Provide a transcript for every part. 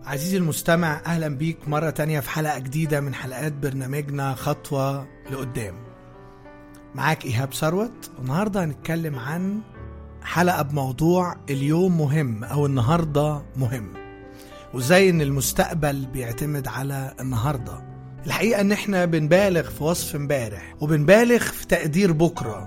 عزيزي المستمع أهلا بيك مرة تانية في حلقة جديدة من حلقات برنامجنا خطوة لقدام معاك إيهاب ثروت النهاردة هنتكلم عن حلقة بموضوع اليوم مهم أو النهاردة مهم وزي إن المستقبل بيعتمد على النهاردة الحقيقة إن إحنا بنبالغ في وصف امبارح وبنبالغ في تقدير بكرة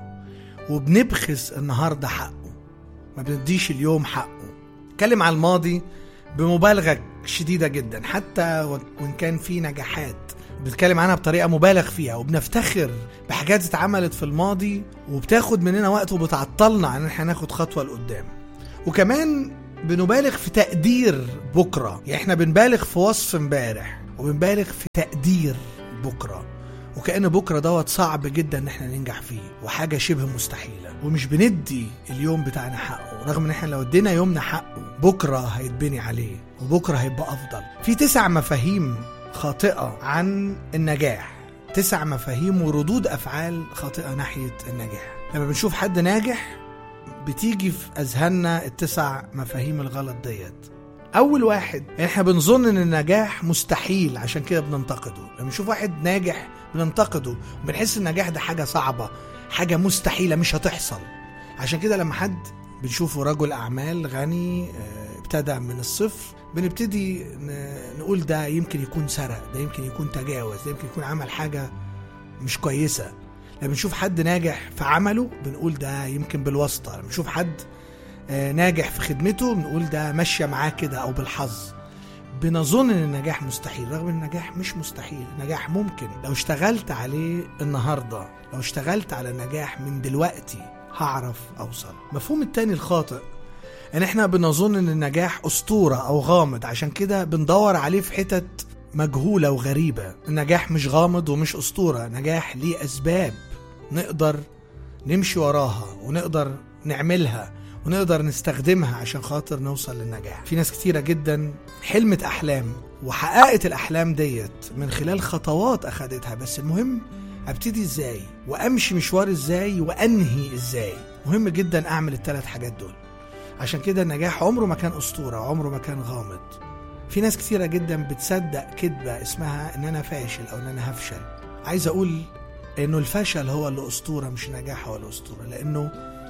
وبنبخس النهاردة حقه ما بنديش اليوم حقه اتكلم على الماضي بمبالغة شديدة جدا حتى وإن كان في نجاحات بنتكلم عنها بطريقة مبالغ فيها وبنفتخر بحاجات اتعملت في الماضي وبتاخد مننا وقت وبتعطلنا عن ان احنا ناخد خطوة لقدام وكمان بنبالغ في تقدير بكرة يعني احنا بنبالغ في وصف امبارح وبنبالغ في تقدير بكرة وكأن بكرة دوت صعب جدا ان احنا ننجح فيه وحاجة شبه مستحيلة ومش بندي اليوم بتاعنا حقه رغم ان احنا لو ادينا يومنا حقه بكرة هيتبني عليه وبكرة هيبقى افضل في تسع مفاهيم خاطئة عن النجاح تسع مفاهيم وردود افعال خاطئة ناحية النجاح لما بنشوف حد ناجح بتيجي في اذهاننا التسع مفاهيم الغلط ديت اول واحد احنا بنظن ان النجاح مستحيل عشان كده بننتقده لما نشوف واحد ناجح بننتقده وبنحس النجاح ده حاجه صعبه حاجه مستحيله مش هتحصل عشان كده لما حد بنشوفه رجل اعمال غني آه، ابتدى من الصفر بنبتدي ن- نقول ده يمكن يكون سرق ده يمكن يكون تجاوز ده يمكن يكون عمل حاجه مش كويسه لما بنشوف حد ناجح في عمله بنقول ده يمكن بالواسطه لما نشوف حد آه، ناجح في خدمته بنقول ده ماشيه معاه كده او بالحظ بنظن ان النجاح مستحيل رغم ان النجاح مش مستحيل النجاح ممكن لو اشتغلت عليه النهارده لو اشتغلت على النجاح من دلوقتي هعرف اوصل مفهوم التاني الخاطئ ان احنا بنظن ان النجاح اسطوره او غامض عشان كده بندور عليه في حتت مجهوله وغريبه النجاح مش غامض ومش اسطوره نجاح ليه اسباب نقدر نمشي وراها ونقدر نعملها ونقدر نستخدمها عشان خاطر نوصل للنجاح في ناس كتيرة جدا حلمت أحلام وحققت الأحلام ديت من خلال خطوات أخدتها بس المهم أبتدي إزاي وأمشي مشوار إزاي وأنهي إزاي مهم جدا أعمل الثلاث حاجات دول عشان كده النجاح عمره ما كان أسطورة عمره ما كان غامض في ناس كتيرة جدا بتصدق كذبة اسمها إن أنا فاشل أو إن أنا هفشل عايز أقول إنه الفشل هو اللي أسطورة مش النجاح هو اللي أسطورة لأنه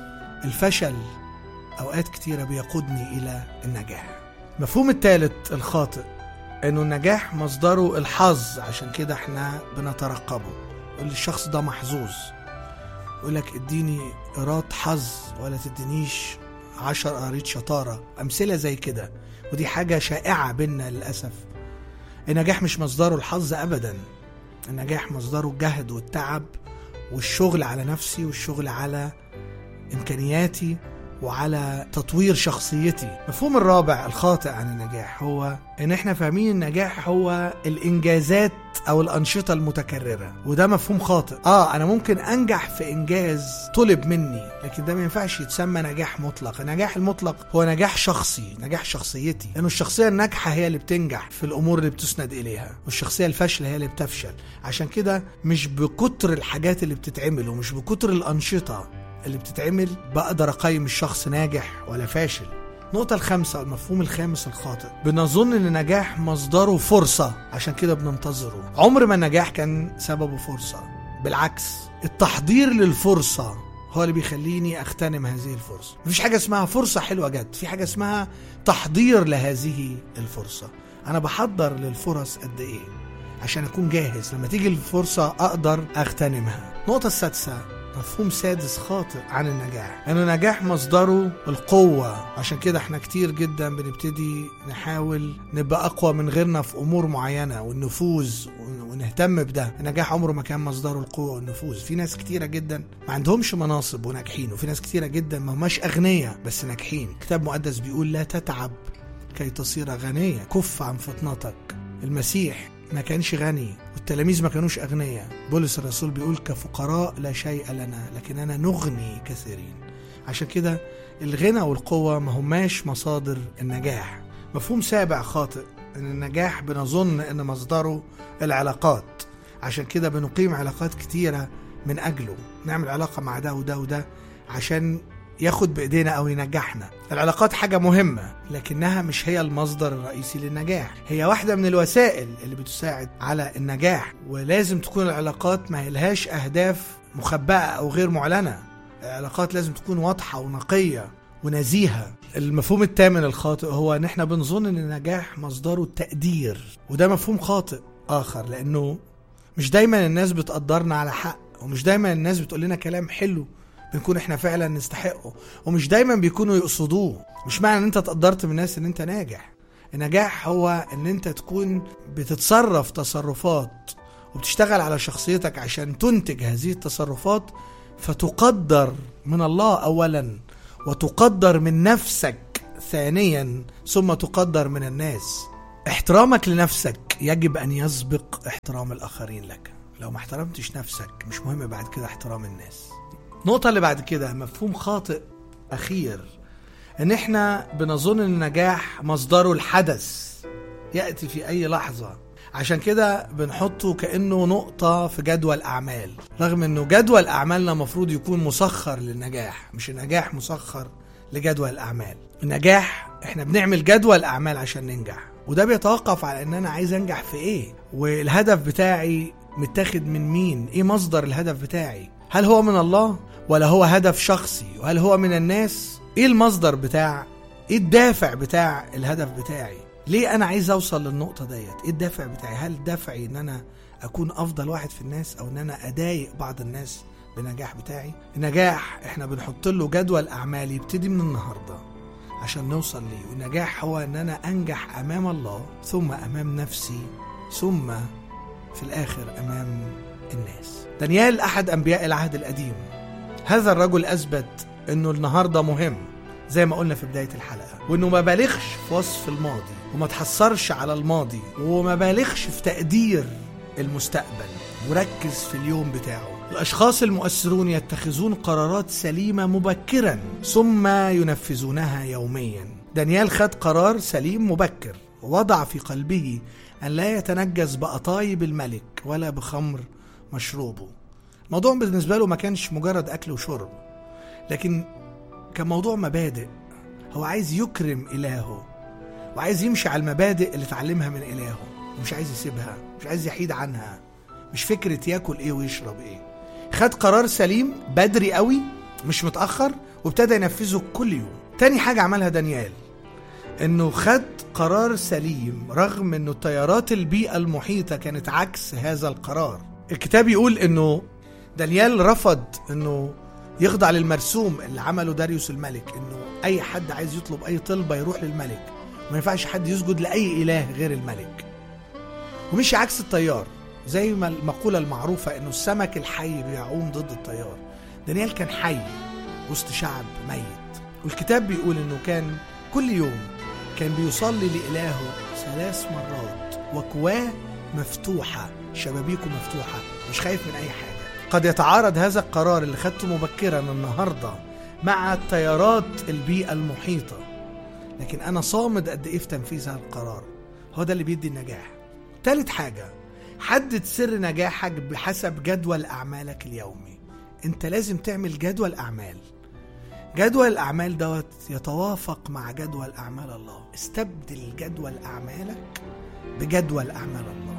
الفشل أوقات كتيرة بيقودني إلى النجاح مفهوم الثالث الخاطئ إنه النجاح مصدره الحظ عشان كده إحنا بنترقبه يقول لي الشخص ده محظوظ يقول لك اديني قيراط حظ ولا تدينيش عشر قريت شطارة أمثلة زي كده ودي حاجة شائعة بينا للأسف النجاح مش مصدره الحظ أبدا النجاح مصدره الجهد والتعب والشغل على نفسي والشغل على إمكانياتي وعلى تطوير شخصيتي مفهوم الرابع الخاطئ عن النجاح هو ان احنا فاهمين النجاح هو الانجازات او الانشطه المتكرره وده مفهوم خاطئ اه انا ممكن انجح في انجاز طلب مني لكن ده ما ينفعش يتسمى نجاح مطلق النجاح المطلق هو نجاح شخصي نجاح شخصيتي لانه الشخصيه الناجحه هي اللي بتنجح في الامور اللي بتسند اليها والشخصيه الفاشله هي اللي بتفشل عشان كده مش بكتر الحاجات اللي بتتعمل ومش بكتر الانشطه اللي بتتعمل بقدر اقيم الشخص ناجح ولا فاشل النقطة الخامسة المفهوم الخامس الخاطئ بنظن ان النجاح مصدره فرصة عشان كده بننتظره عمر ما النجاح كان سببه فرصة بالعكس التحضير للفرصة هو اللي بيخليني اغتنم هذه الفرصة مفيش حاجة اسمها فرصة حلوة جت في حاجة اسمها تحضير لهذه الفرصة انا بحضر للفرص قد ايه عشان اكون جاهز لما تيجي الفرصة اقدر اغتنمها النقطة السادسة مفهوم سادس خاطئ عن النجاح ان النجاح مصدره القوة عشان كده احنا كتير جدا بنبتدي نحاول نبقى اقوى من غيرنا في امور معينة والنفوذ ونهتم بده النجاح عمره ما كان مصدره القوة والنفوذ في ناس كتيرة جدا ما عندهمش مناصب وناجحين وفي ناس كتيرة جدا ما هماش اغنياء بس ناجحين كتاب مقدس بيقول لا تتعب كي تصير غنيا كف عن فطنتك المسيح ما كانش غني والتلاميذ ما كانوش أغنياء بولس الرسول بيقول كفقراء لا شيء لنا لكننا نغني كثيرين عشان كده الغنى والقوة ما هماش مصادر النجاح مفهوم سابع خاطئ ان النجاح بنظن ان مصدره العلاقات عشان كده بنقيم علاقات كتيرة من أجله نعمل علاقة مع ده وده وده عشان ياخد بايدينا او ينجحنا العلاقات حاجه مهمه لكنها مش هي المصدر الرئيسي للنجاح هي واحده من الوسائل اللي بتساعد على النجاح ولازم تكون العلاقات ما لهاش اهداف مخبأة او غير معلنه العلاقات لازم تكون واضحه ونقيه ونزيهه المفهوم الثامن الخاطئ هو ان احنا بنظن ان النجاح مصدره التقدير وده مفهوم خاطئ اخر لانه مش دايما الناس بتقدرنا على حق ومش دايما الناس بتقول لنا كلام حلو بنكون احنا فعلا نستحقه ومش دايما بيكونوا يقصدوه مش معنى ان انت تقدرت من الناس ان انت ناجح النجاح هو ان انت تكون بتتصرف تصرفات وبتشتغل على شخصيتك عشان تنتج هذه التصرفات فتقدر من الله اولا وتقدر من نفسك ثانيا ثم تقدر من الناس احترامك لنفسك يجب ان يسبق احترام الاخرين لك لو ما احترمتش نفسك مش مهم بعد كده احترام الناس النقطة اللي بعد كده مفهوم خاطئ أخير إن إحنا بنظن إن النجاح مصدره الحدث يأتي في أي لحظة عشان كده بنحطه كأنه نقطة في جدول أعمال رغم إنه جدول أعمالنا مفروض يكون مسخر للنجاح مش النجاح مسخر لجدول الأعمال النجاح إحنا بنعمل جدول أعمال عشان ننجح وده بيتوقف على إن أنا عايز أنجح في إيه والهدف بتاعي متاخد من مين إيه مصدر الهدف بتاعي هل هو من الله ولا هو هدف شخصي وهل هو من الناس ايه المصدر بتاع ايه الدافع بتاع الهدف بتاعي ليه انا عايز اوصل للنقطه ديت ايه الدافع بتاعي هل دافعي ان انا اكون افضل واحد في الناس او ان انا اضايق بعض الناس بالنجاح بتاعي النجاح احنا بنحط له جدول اعمال يبتدي من النهارده عشان نوصل ليه والنجاح هو ان انا انجح امام الله ثم امام نفسي ثم في الاخر امام الناس دانيال احد انبياء العهد القديم هذا الرجل اثبت انه النهارده مهم زي ما قلنا في بدايه الحلقه وانه ما بالغش في وصف الماضي وما تحسرش على الماضي وما بالغش في تقدير المستقبل وركز في اليوم بتاعه الاشخاص المؤثرون يتخذون قرارات سليمه مبكرا ثم ينفذونها يوميا دانيال خد قرار سليم مبكر ووضع في قلبه ان لا يتنجس بقطايب الملك ولا بخمر مشروبه الموضوع بالنسبة له ما كانش مجرد أكل وشرب لكن كان موضوع مبادئ هو عايز يكرم إلهه وعايز يمشي على المبادئ اللي اتعلمها من إلهه ومش عايز يسيبها مش عايز يحيد عنها مش فكرة ياكل إيه ويشرب إيه خد قرار سليم بدري قوي مش متأخر وابتدى ينفذه كل يوم تاني حاجة عملها دانيال انه خد قرار سليم رغم انه تيارات البيئة المحيطة كانت عكس هذا القرار الكتاب يقول انه دانيال رفض انه يخضع للمرسوم اللي عمله داريوس الملك انه اي حد عايز يطلب اي طلبة يروح للملك وما ينفعش حد يسجد لاي اله غير الملك ومشي عكس التيار زي ما المقولة المعروفة انه السمك الحي بيعوم ضد التيار دانيال كان حي وسط شعب ميت والكتاب بيقول انه كان كل يوم كان بيصلي لإلهه ثلاث مرات وكواه مفتوحة شبابيكه مفتوحة مش خايف من أي حاجة قد يتعارض هذا القرار اللي خدته مبكرا النهاردة مع تيارات البيئة المحيطة لكن أنا صامد قد إيه في تنفيذ هذا القرار هو ده اللي بيدي النجاح تالت حاجة حدد سر نجاحك بحسب جدول أعمالك اليومي أنت لازم تعمل جدول أعمال جدول الأعمال دوت يتوافق مع جدول أعمال الله استبدل جدول أعمالك بجدول أعمال الله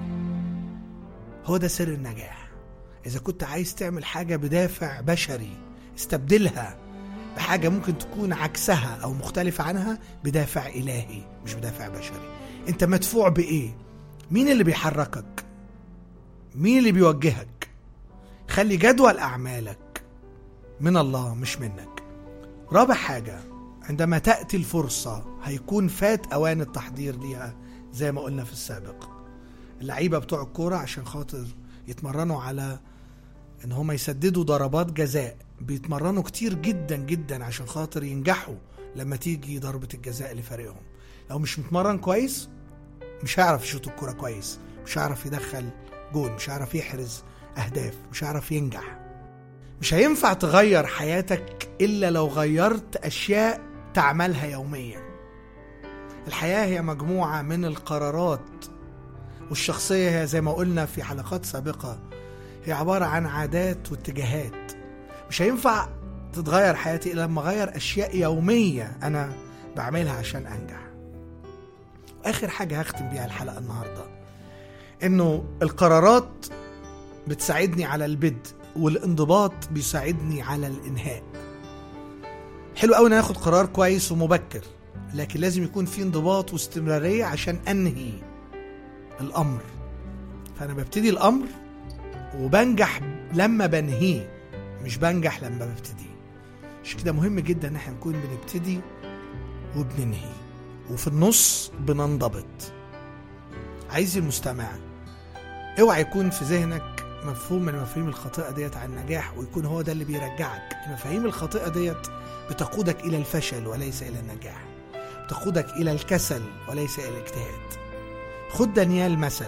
هو ده سر النجاح إذا كنت عايز تعمل حاجة بدافع بشري استبدلها بحاجة ممكن تكون عكسها أو مختلفة عنها بدافع إلهي مش بدافع بشري أنت مدفوع بإيه؟ مين اللي بيحركك؟ مين اللي بيوجهك؟ خلي جدول أعمالك من الله مش منك رابع حاجة عندما تأتي الفرصة هيكون فات أوان التحضير ليها زي ما قلنا في السابق اللعيبة بتوع الكورة عشان خاطر يتمرنوا على ان هم يسددوا ضربات جزاء بيتمرنوا كتير جدا جدا عشان خاطر ينجحوا لما تيجي ضربة الجزاء لفريقهم لو مش متمرن كويس مش هيعرف يشوط الكورة كويس مش هيعرف يدخل جول مش هيعرف يحرز أهداف مش هيعرف ينجح مش هينفع تغير حياتك إلا لو غيرت أشياء تعملها يوميا الحياة هي مجموعة من القرارات والشخصية هي زي ما قلنا في حلقات سابقة هي عبارة عن عادات واتجاهات مش هينفع تتغير حياتي إلا لما أغير أشياء يومية أنا بعملها عشان أنجح آخر حاجة هختم بيها الحلقة النهاردة إنه القرارات بتساعدني على البدء والانضباط بيساعدني على الإنهاء حلو قوي ان أنا اخد قرار كويس ومبكر لكن لازم يكون في انضباط واستمرارية عشان انهي الامر فانا ببتدي الامر وبنجح لما بنهيه مش بنجح لما ببتدي عشان كده مهم جدا ان احنا نكون بنبتدي وبننهي وفي النص بننضبط عايزي المستمع اوعى يكون في ذهنك مفهوم من المفاهيم الخاطئه ديت عن النجاح ويكون هو ده اللي بيرجعك المفاهيم الخاطئه ديت بتقودك الى الفشل وليس الى النجاح بتقودك الى الكسل وليس الى الاجتهاد خد دانيال مثل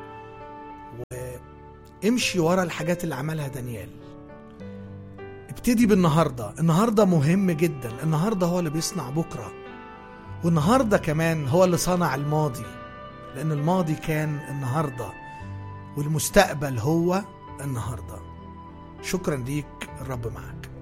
وامشي ورا الحاجات اللي عملها دانيال ابتدي بالنهارده النهارده مهم جدا النهارده هو اللي بيصنع بكره والنهارده كمان هو اللي صنع الماضي لان الماضي كان النهارده والمستقبل هو النهارده شكرا ليك الرب معك